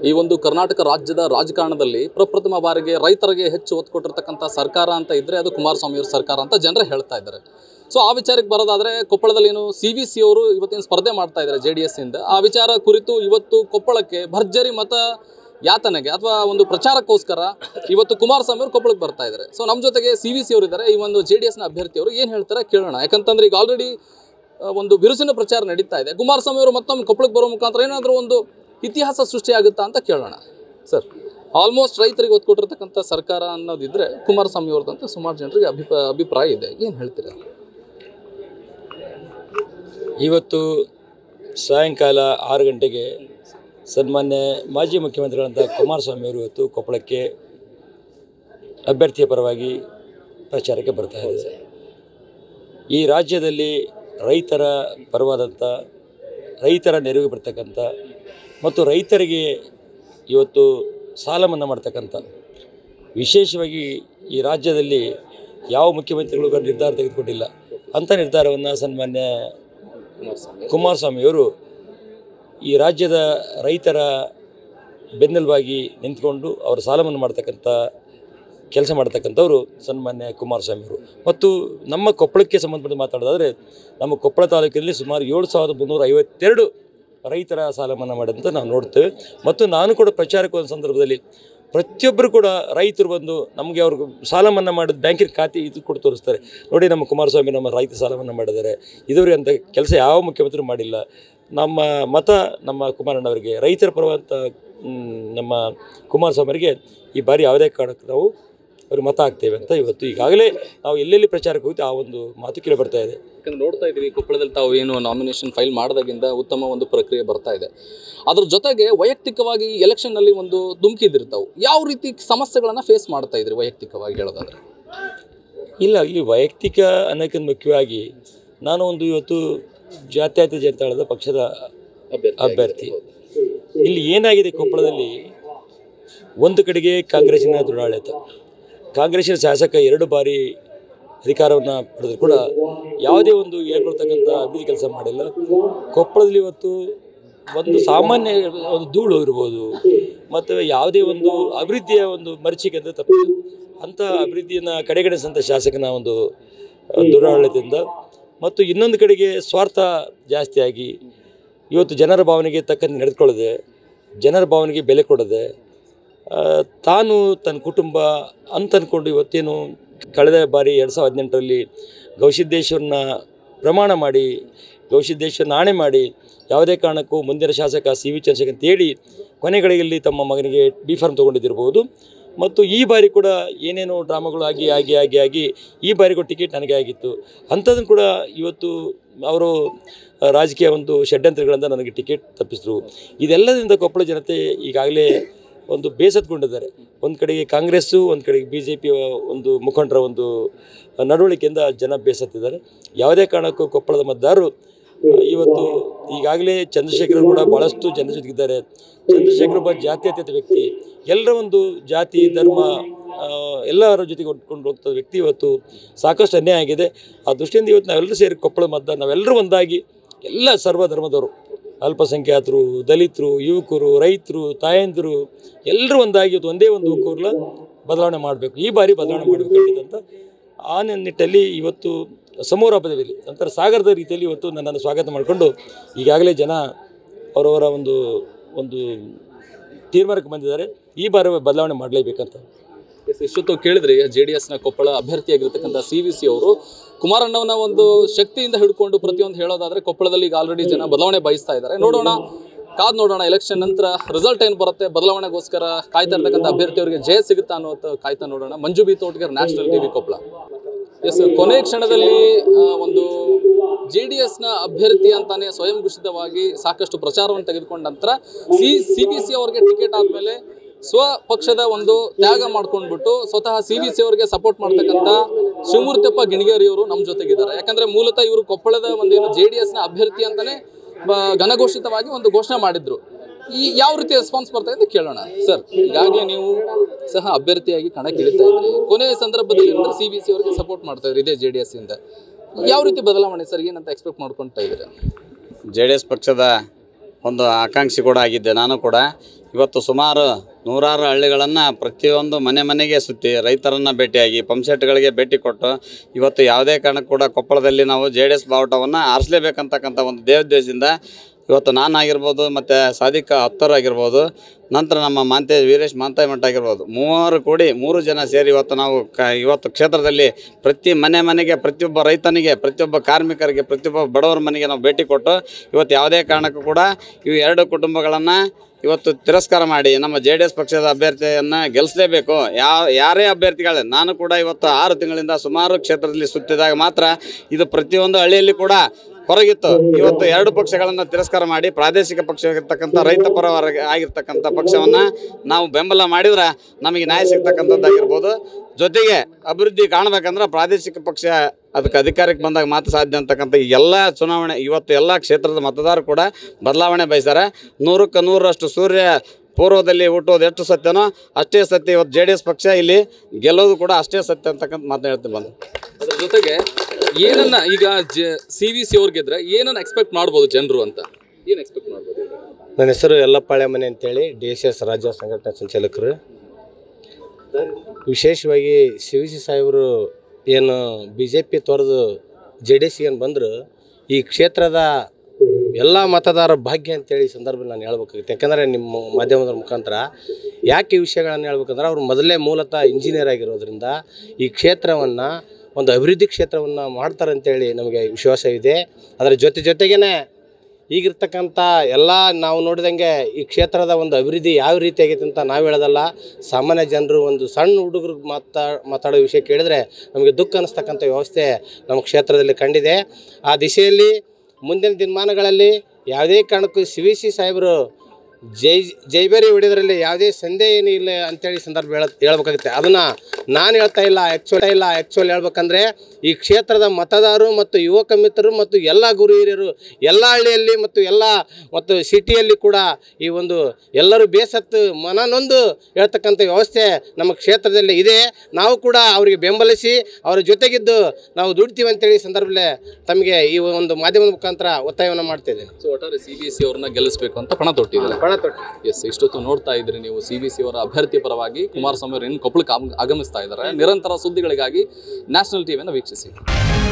ಈ ಒಂದು ಕರ್ನಾಟಕ ರಾಜ್ಯದ ರಾಜಕಾರಣದಲ್ಲಿ ಪ್ರಪ್ರಥಮ ಬಾರಿಗೆ ರೈತರಿಗೆ ಹೆಚ್ಚು ಒತ್ತು ಕೊಟ್ಟಿರ್ತಕ್ಕಂಥ ಸರ್ಕಾರ ಅಂತ ಇದ್ರೆ ಅದು ಕುಮಾರಸ್ವಾಮಿ ಅವ್ರ ಸರ್ಕಾರ ಅಂತ ಜನರೇ ಹೇಳ್ತಾ ಇದ್ದಾರೆ ಸೊ ಆ ವಿಚಾರಕ್ಕೆ ಬರೋದಾದ್ರೆ ಕೊಪ್ಪಳದಲ್ಲಿ ಏನು ಸಿ ವಿ ಸಿ ಅವರು ಇವತ್ತಿನ ಸ್ಪರ್ಧೆ ಮಾಡ್ತಾ ಇದ್ದಾರೆ ಜೆ ಡಿ ಎಸ್ ಇಂದ ಆ ವಿಚಾರ ಕುರಿತು ಇವತ್ತು ಕೊಪ್ಪಳಕ್ಕೆ ಭರ್ಜರಿ ಮತ ಯಾತನೆಗೆ ಅಥವಾ ಒಂದು ಪ್ರಚಾರಕ್ಕೋಸ್ಕರ ಇವತ್ತು ಕುಮಾರಸ್ವಾಮಿ ಅವರು ಕೊಪ್ಪಳಕ್ಕೆ ಬರ್ತಾ ಇದ್ದಾರೆ ಸೊ ನಮ್ಮ ಜೊತೆಗೆ ಸಿ ವಿ ಸಿ ಅವರು ಇದ್ದಾರೆ ಈ ಒಂದು ಜೆ ಡಿ ಎಸ್ನ ಅಭ್ಯರ್ಥಿಯವರು ಏನು ಹೇಳ್ತಾರೆ ಕೇಳೋಣ ಯಾಕಂತಂದ್ರೆ ಈಗ ಆಲ್ರೆಡಿ ಒಂದು ಬಿರುಸಿನ ಪ್ರಚಾರ ನಡೀತಾ ಇದೆ ಕುಮಾರಸ್ವಾಮಿ ಅವರು ಮತ್ತೊಮ್ಮೆ ಕೊಪ್ಪಳಕ್ಕೆ ಬರೋ ಮುಖಾಂತರ ಏನಾದರೂ ಒಂದು ಇತಿಹಾಸ ಸೃಷ್ಟಿಯಾಗುತ್ತಾ ಅಂತ ಕೇಳೋಣ ಸರ್ ಆಲ್ಮೋಸ್ಟ್ ರೈತರಿಗೆ ಒತ್ತು ಕೊಟ್ಟಿರ್ತಕ್ಕಂಥ ಸರ್ಕಾರ ಅನ್ನೋದಿದ್ರೆ ಕುಮಾರಸ್ವಾಮಿ ಅವ್ರದ್ದಂತ ಸುಮಾರು ಜನರಿಗೆ ಅಭಿಪ ಅಭಿಪ್ರಾಯ ಇದೆ ಏನು ಹೇಳ್ತೀರಾ ಇವತ್ತು ಸಾಯಂಕಾಲ ಆರು ಗಂಟೆಗೆ ಸನ್ಮಾನ್ಯ ಮಾಜಿ ಮುಖ್ಯಮಂತ್ರಿಗಳಂಥ ಕುಮಾರಸ್ವಾಮಿ ಅವರು ಇವತ್ತು ಕೊಪ್ಪಳಕ್ಕೆ ಅಭ್ಯರ್ಥಿಯ ಪರವಾಗಿ ಪ್ರಚಾರಕ್ಕೆ ಬರ್ತಾ ಇದ್ದಾರೆ ಈ ರಾಜ್ಯದಲ್ಲಿ ರೈತರ ಪರವಾದಂಥ ರೈತರ ನೆರವಿಗೆ ಬರ್ತಕ್ಕಂಥ ಮತ್ತು ರೈತರಿಗೆ ಇವತ್ತು ಸಾಲ ಮನ್ನಾ ಮಾಡ್ತಕ್ಕಂಥ ವಿಶೇಷವಾಗಿ ಈ ರಾಜ್ಯದಲ್ಲಿ ಯಾವ ಮುಖ್ಯಮಂತ್ರಿಗಳು ಕೂಡ ನಿರ್ಧಾರ ತೆಗೆದುಕೊಂಡಿಲ್ಲ ಅಂಥ ನಿರ್ಧಾರವನ್ನು ಸನ್ಮಾನ್ಯ ಕುಮಾರಸ್ವಾಮಿಯವರು ಈ ರಾಜ್ಯದ ರೈತರ ಬೆನ್ನೆಲುಬಾಗಿ ನಿಂತ್ಕೊಂಡು ಅವರ ಸಾಲ ಮನ್ನಾ ಮಾಡ್ತಕ್ಕಂಥ ಕೆಲಸ ಮಾಡ್ತಕ್ಕಂಥವ್ರು ಸನ್ಮಾನ್ಯ ಕುಮಾರಸ್ವಾಮಿಯವರು ಮತ್ತು ನಮ್ಮ ಕೊಪ್ಪಳಕ್ಕೆ ಸಂಬಂಧಪಟ್ಟ ಮಾತಾಡೋದಾದರೆ ನಮ್ಮ ಕೊಪ್ಪಳ ತಾಲೂಕಿನಲ್ಲಿ ಸುಮಾರು ಏಳು ಸಾವಿರದ ಮುನ್ನೂರ ಐವತ್ತೆರಡು ರೈತರ ಸಾಲ ಮನ್ನಾ ಮಾಡಿದಂತ ನಾವು ನೋಡ್ತೇವೆ ಮತ್ತು ನಾನು ಕೂಡ ಪ್ರಚಾರಕ್ಕೆ ಒಂದು ಸಂದರ್ಭದಲ್ಲಿ ಪ್ರತಿಯೊಬ್ಬರು ಕೂಡ ರೈತರು ಬಂದು ನಮಗೆ ಅವ್ರಿಗೆ ಸಾಲ ಮನ್ನಾ ಮಾಡಿದ ಬ್ಯಾಂಕಿನ ಖಾತೆ ಇದು ಕೂಡ ತೋರಿಸ್ತಾರೆ ನೋಡಿ ನಮ್ಮ ಕುಮಾರಸ್ವಾಮಿ ನಮ್ಮ ರೈತ ಸಾಲ ಮನ್ನಾ ಮಾಡಿದ್ದಾರೆ ಇದುವರೆಗೆ ಅಂತ ಕೆಲಸ ಯಾವ ಮುಖ್ಯಮಂತ್ರಿ ಮಾಡಿಲ್ಲ ನಮ್ಮ ಮತ ನಮ್ಮ ಕುಮಾರಣ್ಣವರಿಗೆ ರೈತರ ಪರವಂತ ನಮ್ಮ ಕುಮಾರಸ್ವಾಮಿಯವರಿಗೆ ಈ ಬಾರಿ ಯಾವುದೇ ಕಾರಣಕ್ಕೆ ನಾವು ಅವ್ರಿಗೆ ಮತ ಹಾಕ್ತೇವೆ ಅಂತ ಇವತ್ತು ಈಗಾಗಲೇ ನಾವು ಎಲ್ಲೆಲ್ಲಿ ಪ್ರಚಾರಕ್ಕೆ ಹೋಗ್ತೀವಿ ಆ ಒಂದು ಮಾತು ಕೇಳಿ ಬರ್ತಾ ಇದೆ ಯಾಕಂದ್ರೆ ನೋಡ್ತಾ ಇದ್ದೀವಿ ಕೊಪ್ಪಳದಲ್ಲಿ ತಾವು ಏನು ನಾಮಿನೇಷನ್ ಫೈಲ್ ಮಾಡಿದಾಗಿಂದ ಉತ್ತಮ ಒಂದು ಪ್ರಕ್ರಿಯೆ ಬರ್ತಾ ಇದೆ ಅದ್ರ ಜೊತೆಗೆ ವೈಯಕ್ತಿಕವಾಗಿ ಎಲೆಕ್ಷನ್ನಲ್ಲಿ ಒಂದು ಧುಮುಕಿದಿರ್ತಾವೆ ಯಾವ ರೀತಿ ಸಮಸ್ಯೆಗಳನ್ನು ಫೇಸ್ ಮಾಡ್ತಾ ಇದ್ರಿ ವೈಯಕ್ತಿಕವಾಗಿ ಹೇಳೋದಾದ್ರೆ ಇಲ್ಲ ಇಲ್ಲಿ ವೈಯಕ್ತಿಕ ಅನ್ನೋಕ್ಕಿಂತ ಮುಖ್ಯವಾಗಿ ನಾನು ಒಂದು ಇವತ್ತು ಜಾತ್ಯತೀತ ಜನತಾಳದ ಪಕ್ಷದ ಅಭ್ಯರ್ಥಿ ಇಲ್ಲಿ ಏನಾಗಿದೆ ಕೊಪ್ಪಳದಲ್ಲಿ ಒಂದು ಕಡೆಗೆ ಕಾಂಗ್ರೆಸ್ಸಿನ ದೃಢಾಡಳಿತ ಕಾಂಗ್ರೆಸ್ಸಿನ ಶಾಸಕ ಎರಡು ಬಾರಿ ಅಧಿಕಾರವನ್ನು ಪಡೆದರೂ ಕೂಡ ಯಾವುದೇ ಒಂದು ಹೇಳ್ಕೊಳ್ತಕ್ಕಂಥ ಅಭಿವೃದ್ಧಿ ಕೆಲಸ ಮಾಡಿಲ್ಲ ಕೊಪ್ಪಳದಲ್ಲಿ ಇವತ್ತು ಒಂದು ಸಾಮಾನ್ಯ ಒಂದು ಧೂಳು ಇರ್ಬೋದು ಮತ್ತು ಯಾವುದೇ ಒಂದು ಅಭಿವೃದ್ಧಿಯ ಒಂದು ಮರೀಚಿಕೆ ಅಂದರೆ ತಪ್ಪಿಲ್ಲ ಅಂಥ ಅಭಿವೃದ್ಧಿಯನ್ನು ಕಡೆಗಣಿಸಿದಂಥ ಶಾಸಕನ ಒಂದು ದುರಾಡಳಿತದಿಂದ ಮತ್ತು ಇನ್ನೊಂದು ಕಡೆಗೆ ಸ್ವಾರ್ಥ ಜಾಸ್ತಿಯಾಗಿ ಇವತ್ತು ಜನರ ಭಾವನೆಗೆ ತಕ್ಕಂತೆ ನಡೆದುಕೊಳ್ಳದೆ ಜನರ ಭಾವನೆಗೆ ಬೆಲೆ ಕೊಡದೆ ಆ, ತಾನು ತನ್ನ ಕುಟುಂಬ ಅಂತ ಅಂದ್ಕೊಂಡು ಇವತ್ತೇನು ಕಳೆದ ಬಾರಿ ಎರಡು ಸಾವಿರದ ಹದಿನೆಂಟರಲ್ಲಿ ಗವಿಸಿದ್ದೇಶ್ವರನ ಪ್ರಮಾಣ ಮಾಡಿ ಗವಿಸಿದ್ದೇಶ್ವರನ ಆಣೆ ಮಾಡಿ ಯಾವುದೇ ಕಾರಣಕ್ಕೂ ಮುಂದಿನ ಶಾಸಕ ಸಿ ವಿ ಚಂದ್ರಶೇಖರ್ ಅಂತ ಹೇಳಿ ಕೊನೆಗಳಿಗೆಲ್ಲಿ ತಮ್ಮ ಮಗನಿಗೆ ಬಿ ಫಾರ್ಮ್ ತೊಗೊಂಡಿದ್ದಿರ್ಬೋದು ಮತ್ತು ಈ ಬಾರಿ ಕೂಡ ಏನೇನೋ ಡ್ರಾಮಾಗಳು ಆಗಿ ಆಗಿ ಆಗಿ ಆಗಿ ಈ ಬಾರಿಗೂ ಟಿಕೆಟ್ ನನಗೆ ಆಗಿತ್ತು ಅಂಥದ್ದನ್ನು ಕೂಡ ಇವತ್ತು ಅವರು ರಾಜಕೀಯ ಒಂದು ಷಡ್ಯಂತ್ರಗಳಿಂದ ನನಗೆ ಟಿಕೆಟ್ ತಪ್ಪಿಸಿದ್ರು ಇದೆಲ್ಲದಿಂದ ಕೊಪ್ಪಳ ಜನತೆ ಈಗಾಗಲೇ ಒಂದು ಬೇಸತ್ಕೊಂಡಿದ್ದಾರೆ ಒಂದು ಕಡೆಗೆ ಕಾಂಗ್ರೆಸ್ಸು ಒಂದು ಕಡೆಗೆ ಬಿ ಜೆ ಪಿ ಒಂದು ಮುಖಂಡರ ಒಂದು ನಡವಳಿಕೆಯಿಂದ ಜನ ಬೇಸತ್ತಿದ್ದಾರೆ ಯಾವುದೇ ಕಾರಣಕ್ಕೂ ಕೊಪ್ಪಳದ ಮತದಾರರು ಇವತ್ತು ಈಗಾಗಲೇ ಚಂದ್ರಶೇಖರ್ ಕೂಡ ಭಾಳಷ್ಟು ಜನರ ಜೊತೆಗಿದ್ದಾರೆ ಚಂದ್ರಶೇಖರ್ ಒಬ್ಬ ಜಾತ್ಯತೀತ ವ್ಯಕ್ತಿ ಎಲ್ಲರ ಒಂದು ಜಾತಿ ಧರ್ಮ ಆ, ಎಲ್ಲರ ಜೊತೆಗೆ ಹೊಂದ್ಕೊಂಡು ಹೋಗ್ತದ ವ್ಯಕ್ತಿ ಇವತ್ತು ಸಾಕಷ್ಟು ಅನ್ಯಾಯ ಆಗಿದೆ ಆ ದೃಷ್ಟಿಯಿಂದ ಇವತ್ತು ನಾವೆಲ್ಲರೂ ಸೇರಿ ಕೊಪ್ಪಳ ಮತದಾರ ನಾವೆಲ್ಲರೂ ಒಂದಾಗಿ ಎಲ್ಲ ಸರ್ವ ಧರ್ಮದವರು ಅಲ್ಪಸಂಖ್ಯಾತರು ದಲಿತರು ಯುವಕರು ರೈತರು ತಾಯಂದಿರು ಎಲ್ಲರೂ ಒಂದಾಗಿ ಇವತ್ತು ಒಂದೇ ಒಂದು ಕೂರ್ಲ ಬದಲಾವಣೆ ಮಾಡಬೇಕು ಈ ಬಾರಿ ಬದಲಾವಣೆ ಮಾಡಬೇಕು ಅಂತ ಆ ನಿಟ್ಟಲ್ಲಿ ಇವತ್ತು ಸಮೂಹ ಹಬ್ಬದಲ್ಲಿ ನಂತರ ಸಾಗರದ ರೀತಿಯಲ್ಲಿ ಇವತ್ತು ನನ್ನನ್ನು ಸ್ವಾಗತ ಮಾಡಿಕೊಂಡು ಈಗಾಗಲೇ ಜನ ಅವರವರ ಒಂದು ಒಂದು ತೀರ್ಮಾನಕ್ಕೆ ಬಂದಿದ್ದಾರೆ ಈ ಬಾರಿ ಬದಲಾವಣೆ ಮಾಡಲೇಬೇಕಂತ ಎಸ್ ಇಷ್ಟೊತ್ತು ಕೇಳಿದ್ರಿ ಜೆ ಡಿ ಎಸ್ನ ಕೊಪ್ಪಳ ಅಭ್ಯರ್ಥಿಯಾಗಿರ್ತಕ್ಕಂಥ ಸಿ ವಿ ಸಿ ಅವರು ಕುಮಾರಣ್ಣವನ ಒಂದು ಶಕ್ತಿಯಿಂದ ಹಿಡ್ಕೊಂಡು ಪ್ರತಿಯೊಂದು ಹೇಳೋದಾದ್ರೆ ಕೊಪ್ಪಳದಲ್ಲಿ ಈಗ ಆಲ್ರೆಡಿ ಜನ ಬದಲಾವಣೆ ಬಯಸ್ತಾ ಇದ್ದಾರೆ ನೋಡೋಣ ಕಾದ್ ನೋಡೋಣ ಎಲೆಕ್ಷನ್ ನಂತರ ರಿಸಲ್ಟ್ ಏನು ಬರುತ್ತೆ ಬದಲಾವಣೆಗೋಸ್ಕರ ಕಾಯ್ತಾ ಇರ್ತಕ್ಕಂಥ ಅಭ್ಯರ್ಥಿಯವರಿಗೆ ಜಯ ಸಿಗುತ್ತಾ ಅನ್ನೋದು ಕಾಯ್ತಾ ನೋಡೋಣ Manju B Thotagar national TV Koppal ಎಸ್ ಕೊನೆ ಕ್ಷಣದಲ್ಲಿ ಆ, ಒಂದು ಜೆ ಡಿ ಎಸ್ನ ಅಭ್ಯರ್ಥಿ ಅಂತಾನೆ ಸ್ವಯಂ ಘೋಷಿತವಾಗಿ ಸಾಕಷ್ಟು ಪ್ರಚಾರವನ್ನು ತೆಗೆದುಕೊಂಡ ನಂತರ ಸಿ ಸಿ ಬಿ ಸಿ ಅವರಿಗೆ ಟಿಕೆಟ್ ಆದಮೇಲೆ ಸ್ವ ಪಕ್ಷದ ಒಂದು ತ್ಯಾಗ ಮಾಡ್ಕೊಂಡ್ಬಿಟ್ಟು ಸ್ವತಃ ಸಿ ಬಿ ಸಿ ಅವರಿಗೆ ಸಪೋರ್ಟ್ ಮಾಡ್ತಕ್ಕಂಥ ಶಿವಮೂರ್ತಿಯಪ್ಪ ಗಿಣಿಗೇರಿ ಅವರು ನಮ್ಮ ಜೊತೆಗಿದ್ದಾರೆ ಯಾಕಂದ್ರೆ ಮೂಲತಃ ಇವರು ಕೊಪ್ಪಳದ ಒಂದೇನು ಜೆ ಡಿ ಎಸ್ನ ಅಭ್ಯರ್ಥಿ ಅಂತಾನೆ ಬ- ಘನಘೋಷಿತವಾಗಿ ಒಂದು ಘೋಷಣೆ ಮಾಡಿದ್ರು ಈ ಯಾವ ರೀತಿ ರೆಸ್ಪಾನ್ಸ್ ಬರ್ತಾ ಇದೆ ಅಂತ ಕೇಳೋಣ ಸರ್ ಈಗಾಗಲೇ ನೀವು ಸಹ ಅಭ್ಯರ್ಥಿಯಾಗಿ ಕಣಕ್ಕೆ ಇಳಿತಾ ಇದ್ರಿ ಕೊನೆಯ ಸಂದರ್ಭದಲ್ಲಿ ಏನಂದ್ರೆ ಸಿ ಬಿ ಸಿ ಅವರಿಗೆ ಸಪೋರ್ಟ್ ಮಾಡ್ತಾ ಇದ್ರಿ ಇದೇ ಜೆ ಡಿ ಎಸ್ ಇಂದ ಯಾವ ರೀತಿ ಬದಲಾವಣೆ ಸರ್ ಏನಂತ ಎಕ್ಸ್ಪೆಕ್ಟ್ ಮಾಡ್ಕೊಳ್ತಾ ಇದ್ದೀರಾ ಜೆ ಡಿ ಎಸ್ ಪಕ್ಷದ ಒಂದು ಆಕಾಂಕ್ಷಿ ಕೂಡ ಆಗಿದ್ದೆ ನಾನು ಕೂಡ ಇವತ್ತು ಸುಮಾರು ನೂರಾರು ಹಳ್ಳಿಗಳನ್ನು ಪ್ರತಿಯೊಂದು ಮನೆ ಮನೆಗೆ ಸುತ್ತಿ ರೈತರನ್ನು ಭೇಟಿಯಾಗಿ ಪಂಪ್ಸೆಟ್ಗಳಿಗೆ ಭೇಟಿ ಕೊಟ್ಟು ಇವತ್ತು ಯಾವುದೇ ಕಾರಣಕ್ಕೂ ಕೂಡ ಕೊಪ್ಪಳದಲ್ಲಿ ನಾವು ಜೆ ಡಿ ಎಸ್ ಬಾವುಟವನ್ನು ಆರಿಸಲೇಬೇಕಂತಕ್ಕಂಥ ಒಂದು ದೇವೋದ್ದೇಶದಿಂದ ಇವತ್ತು ನಾನಾಗಿರ್ಬೋದು ಮತ್ತು ಸಾದಿಕ್ ಹತ್ತರ್ ಆಗಿರ್ಬೋದು ನಂತರ ನಮ್ಮ ಮಾಂತೆ ವೀರೇಶ್ ಮಾಂತಾಯಿ ಮಠ ಆಗಿರ್ಬೋದು ಮೂವರು ಕೂಡಿ ಮೂರು ಜನ ಸೇರಿ ಇವತ್ತು ನಾವು ಕ ಇವತ್ತು ಕ್ಷೇತ್ರದಲ್ಲಿ ಪ್ರತಿ ಮನೆ ಮನೆಗೆ ಪ್ರತಿಯೊಬ್ಬ ರೈತನಿಗೆ ಪ್ರತಿಯೊಬ್ಬ ಕಾರ್ಮಿಕರಿಗೆ ಪ್ರತಿಯೊಬ್ಬ ಬಡವರ ಮನೆಗೆ ನಾವು ಭೇಟಿ ಕೊಟ್ಟು ಇವತ್ತು ಯಾವುದೇ ಕಾರಣಕ್ಕೂ ಕೂಡ ಇವು ಎರಡು ಕುಟುಂಬಗಳನ್ನು ಇವತ್ತು ತಿರಸ್ಕಾರ ಮಾಡಿ ನಮ್ಮ ಜೆ ಡಿ ಎಸ್ ಪಕ್ಷದ ಅಭ್ಯರ್ಥಿಯನ್ನು ಗೆಲ್ಲಿಸಲೇಬೇಕು ಯಾವ ಯಾರೇ ಅಭ್ಯರ್ಥಿಗಳೇ ನಾನು ಕೂಡ ಇವತ್ತು ಆರು ತಿಂಗಳಿಂದ ಸುಮಾರು ಕ್ಷೇತ್ರದಲ್ಲಿ ಸುತ್ತಿದಾಗ ಮಾತ್ರ ಇದು ಪ್ರತಿಯೊಂದು ಹಳ್ಳಿಯಲ್ಲಿ ಕೂಡ ಹೊರಗಿತ್ತು ಇವತ್ತು ಎರಡು ಪಕ್ಷಗಳನ್ನು ತಿರಸ್ಕಾರ ಮಾಡಿ ಪ್ರಾದೇಶಿಕ ಪಕ್ಷವಾಗಿರ್ತಕ್ಕಂಥ ರೈತ ಪರವಾಗಿ ಆಗಿರ್ತಕ್ಕಂಥ ಪಕ್ಷವನ್ನು ನಾವು ಬೆಂಬಲ ಮಾಡಿದ್ರೆ ನಮಗೆ ನ್ಯಾಯ ಸಿಗ್ತಕ್ಕಂಥದ್ದಾಗಿರ್ಬೋದು ಜೊತೆಗೆ ಅಭಿವೃದ್ಧಿ ಕಾಣಬೇಕಂದ್ರೆ ಪ್ರಾದೇಶಿಕ ಪಕ್ಷ ಅದಕ್ಕೆ ಅಧಿಕಾರಕ್ಕೆ ಬಂದಾಗ ಮಾತ್ರ ಸಾಧ್ಯ ಅಂತಕ್ಕಂಥ ಈ ಎಲ್ಲ ಚುನಾವಣೆ ಇವತ್ತು ಎಲ್ಲ ಕ್ಷೇತ್ರದ ಮತದಾರರು ಕೂಡ ಬದಲಾವಣೆ ಬಯಸ್ತಾರೆ ನೂರಕ್ಕೆ ನೂರರಷ್ಟು ಸೂರ್ಯ ಪೂರ್ವದಲ್ಲಿ ಹುಟ್ಟೋದು ಎಷ್ಟು ಸತ್ಯನೋ ಅಷ್ಟೇ ಸತ್ಯ ಇವತ್ತು ಜೆ ಡಿ ಎಸ್ ಪಕ್ಷ ಇಲ್ಲಿ ಗೆಲ್ಲೋದು ಕೂಡ ಅಷ್ಟೇ ಸತ್ಯ ಅಂತಕ್ಕಂಥ ಮಾತನ್ನ ಹೇಳ್ತೀನಿ ಬಂದು ಅದ್ರ ಜೊತೆಗೆ ಏನನ್ನ ಈಗ ಸಿ ವಿ ಸಿ ಅವ್ರು ಗೆದ್ರೆ ಏನನ್ನ ಎಕ್ಸ್ಪೆಕ್ಟ್ ಮಾಡ್ಬೋದು ಜನರು ಅಂತ ಏನು ಎಕ್ಸ್ಪೆಕ್ಟ್ ಮಾಡ್ಬೋದು ನನ್ನ ಹೆಸರು ಯಲ್ಲಪ್ಪಾಳೆ ಮನೆ ಅಂತೇಳಿ ಡಿ ಎಸ್ ಎಸ್ ರಾಜ್ಯ ಸಂಘಟನಾ ಸಂಚಾಲಕರು ವಿಶೇಷವಾಗಿ ಸಿ ವಿ ಸಿ ಸಾಹೇಬರು ಏನು ಬಿ ಜೆ ಪಿ ತೊರೆದು ಜೆ ಡಿ ಎಸ್ ಏನು ಬಂದರು ಈ ಕ್ಷೇತ್ರದ ಎಲ್ಲ ಮತದಾರ ಭಾಗ್ಯ ಅಂತೇಳಿ ಈ ಸಂದರ್ಭದಲ್ಲಿ ನಾನು ಹೇಳ್ಬೇಕಾಗುತ್ತೆ ಯಾಕಂದರೆ ನಿಮ್ಮ ಮಾಧ್ಯಮದ ಮುಖಾಂತರ ಯಾಕೆ ಈ ವಿಷಯಗಳನ್ನು ಹೇಳ್ಬೇಕಂದ್ರೆ ಅವರು ಮೊದಲೇ ಮೂಲತಃ ಇಂಜಿನಿಯರ್ ಆಗಿರೋದ್ರಿಂದ ಈ ಕ್ಷೇತ್ರವನ್ನು ಒಂದು ಅಭಿವೃದ್ಧಿ ಕ್ಷೇತ್ರವನ್ನು ಮಾಡ್ತಾರೆ ಅಂತೇಳಿ ನಮಗೆ ವಿಶ್ವಾಸ ಇದೆ ಅದರ ಜೊತೆ ಜೊತೆಗೇ ಈಗಿರ್ತಕ್ಕಂಥ ಎಲ್ಲ ನಾವು ನೋಡಿದಂಗೆ ಈ ಕ್ಷೇತ್ರದ ಒಂದು ಅಭಿವೃದ್ಧಿ ಯಾವ ರೀತಿ ಆಗೈತೆ ಅಂತ ನಾವು ಹೇಳೋದಲ್ಲ ಸಾಮಾನ್ಯ ಜನರು ಒಂದು ಸಣ್ಣ ಹುಡುಗರಿಗೆ ಮಾತಾ ಮಾತಾಡೋ ವಿಷಯ ಕೇಳಿದ್ರೆ ನಮಗೆ ದುಃಖ ಅನ್ನಿಸ್ತಕ್ಕಂಥ ವ್ಯವಸ್ಥೆ ನಮ್ಮ ಕ್ಷೇತ್ರದಲ್ಲಿ ಕಂಡಿದೆ ಆ ದಿಶೆಯಲ್ಲಿ ಮುಂದಿನ ದಿನಮಾನಗಳಲ್ಲಿ ಯಾವುದೇ ಕಾರಣಕ್ಕೂ ಸಿ ವಿ ಸಿ ಸಾಹೇಬರು ಜೈ ಜೈಬೇರಿ ಹೊಡೆಯೋದ್ರಲ್ಲಿ ಯಾವುದೇ ಸಂದೇಹ ಏನೂ ಇಲ್ಲ ಅಂತೇಳಿ ಸಂದರ್ಭ ಹೇಳ ಹೇಳ್ಬೇಕಾಗುತ್ತೆ ಅದನ್ನು ನಾನು ಹೇಳ್ತಾ ಇಲ್ಲ ಆ್ಯಕ್ಚುಲ್ ಇಲ್ಲ ಆ್ಯಕ್ಚುಲ್ ಹೇಳ್ಬೇಕಂದ್ರೆ ಈ ಕ್ಷೇತ್ರದ ಮತದಾರರು ಮತ್ತು ಯುವಕ ಮಿತ್ರರು ಮತ್ತು ಎಲ್ಲ ಗುರು ಹಿರಿಯರು ಎಲ್ಲ ಹಳ್ಳಿಯಲ್ಲಿ ಮತ್ತು ಎಲ್ಲ ಮತ್ತು ಸಿಟಿಯಲ್ಲಿ ಕೂಡ ಈ ಒಂದು ಎಲ್ಲರೂ ಬೇಸತ್ತು ಮನನೊಂದು ಹೇಳ್ತಕ್ಕಂಥ ವ್ಯವಸ್ಥೆ ನಮ್ಮ ಕ್ಷೇತ್ರದಲ್ಲಿ ಇದೆ ನಾವು ಕೂಡ ಅವರಿಗೆ ಬೆಂಬಲಿಸಿ ಅವರ ಜೊತೆಗಿದ್ದು ನಾವು ದುಡ್ತೀವಿ ಅಂತೇಳಿ ಈ ಸಂದರ್ಭದಲ್ಲಿ ತಮಗೆ ಈ ಒಂದು ಮಾಧ್ಯಮದ ಮುಖಾಂತರ ಒತ್ತಾಯವನ್ನು ಮಾಡ್ತಾ ಇದ್ದೇನೆ ಸೊ ಒಟ್ಟಾರೆ ಸಿ ಬಿ ಸಿ ಅವ್ರನ್ನ ಗೆಲ್ಲಿಸಬೇಕು ಅಂತ ಪಣ ತೊಟ್ಟಿದ್ದಾರೆ ಪಣ ತೊಟ್ಟು ಎಸ್ ಇಷ್ಟೊತ್ತು ನೋಡ್ತಾ ಇದ್ರಿ ನೀವು ಸಿ ಬಿ ಸಿ ಅವರ ಅಭ್ಯರ್ಥಿ ಪರವಾಗಿ ಕುಮಾರಸ್ವಾಮಿ ಅವರು ಇನ್ನು ಕೊಪ್ಪಳಕ್ಕೆ ಆಗಮ್- ಆಗಮಿಸ್ತಾ ಇದ್ದಾರೆ ನಿರಂತರ ಸುದ್ದಿಗಳಿಗಾಗಿ ನ್ಯಾಷನಲ್ ಟಿವಿಯನ್ನು ವೀಕ್ಷಿಸಿ